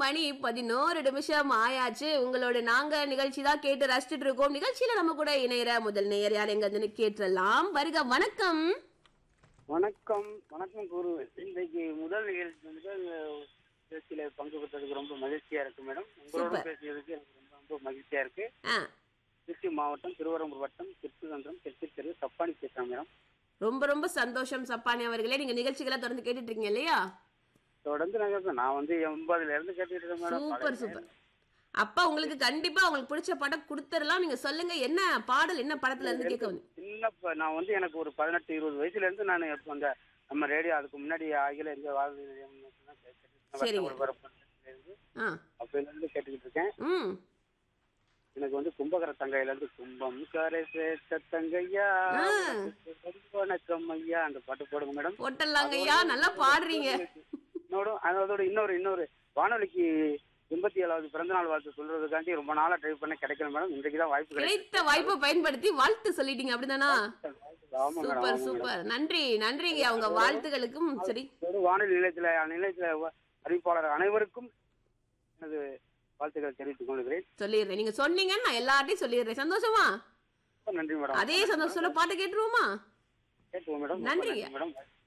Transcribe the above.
மணி பதினோரு நிமிஷம் ஆயாச்சு உங்களோட நாங்க நிகழ்ச்சி தான் கேட்டு ரசிச்சுட்டு இருக்கோம் நிகழ்ச்சியில நம்ம கூட இணையற முதல் நேயர் யார் எங்க இருந்து கேட்டுறலாம் வருக வணக்கம் வணக்கம் வணக்கம் குரு இன்றைக்கு முதல் நிகழ்ச்சி வந்து நிகழ்ச்சியில பங்கு பெற்றதுக்கு ரொம்ப மகிழ்ச்சியா இருக்கு மேடம் உங்களோட Super. பேசியதுக்கு எனக்கு ரொம்ப ரொம்ப மகிழ்ச்சியா இருக்கு ஆ, திருச்சி மாவட்டம் திருவரம்பூர் வட்டம் திருச்சிதந்திரம் தெற்கு தெரு சப்பானி பேசுறேன் மேடம் ரொம்ப ரொம்ப சந்தோஷம் சப்பானி அவர்களே நீங்க நிகழ்ச்சிகளை தொடர்ந்து கேட்டுட்டு இருக்கீங்க இல்லையா தொடர்ந்து நாங்க நான் வந்து எண்பதுல இருந்து கேட்டுட்டு இருக்கேன் மேடம் சூப்பர் சூப்பர் அப்பா உங்களுக்கு கண்டிப்பா உங்களுக்கு பிடிச்ச படம் கொடுத்துடலாம் நீங்க சொல்லுங்க என்ன பாடல் என்ன படத்துல இருந்து கேட்க வந்து சின்ன ப- நான் வந்து எனக்கு ஒரு பதினெட்டு இருபது வயசுல இருந்து நான் இப்போ அந்த நம்ம ரேடியோ அதுக்கு முன்னாடி அகில இந்திய வாழ்வு சரிங்க. இருந்து ஆ அப்பையில இருந்து கேட்டுக்கிட்டு இருக்கேன் ம் எனக்கு வந்து கும்பகர தங்கையில இருந்து கும்பம் கரை சேர்த்த தங்கையா ஆ. ரொம்ப வணக்கம் ஐயா அந்த பாட்டு போடுங்க மேடம் போட்டலாங்க ஐயா நல்லா பாடுறீங்க இன்னொரு அதோட இன்னொரு இன்னொரு வானொலிக்கு எண்பத்தி ஏழாவது பிறந்த நாள் வாழ்த்து சொல்றதுக்காண்டி ரொம்ப நாளா ட்ரை பண்ண கிடைக்கல மேடம் இன்றைக்கு தான் வாய்ப்பு கிடைக்கும் கிடைத்த வாய்ப்பை பயன்படுத்தி வாழ்த்து சொல்லிட்டீங்க அப்படிதானா ஆமா மேடம் சூப்பர் சூப்பர் நன்றி நன்றிங்க அவங்க வாழ்த்துகளுக்கும் சரி ஒரு வானொலி நிலையத்துல நிலையத்துல வ- அறிவிப்பாளர் அனைவருக்கும் எனது வாழ்த்துக்களை தெரிவித்துக் கொள்கிறேன் சொல்லிடுறேன் நீங்க சொன்னீங்கன்னு நான் எல்லார்ட்டையும் சொல்லிடுறேன் சந்தோஷமா ரொம்ப நன்றி மேடம் அதே சந்தோஷத்துல பாட்டு கேட்டுருவோமா கேட்டுவோம் மேடம் ரொம்ப நன்றிங்க. நன்றி மேடம்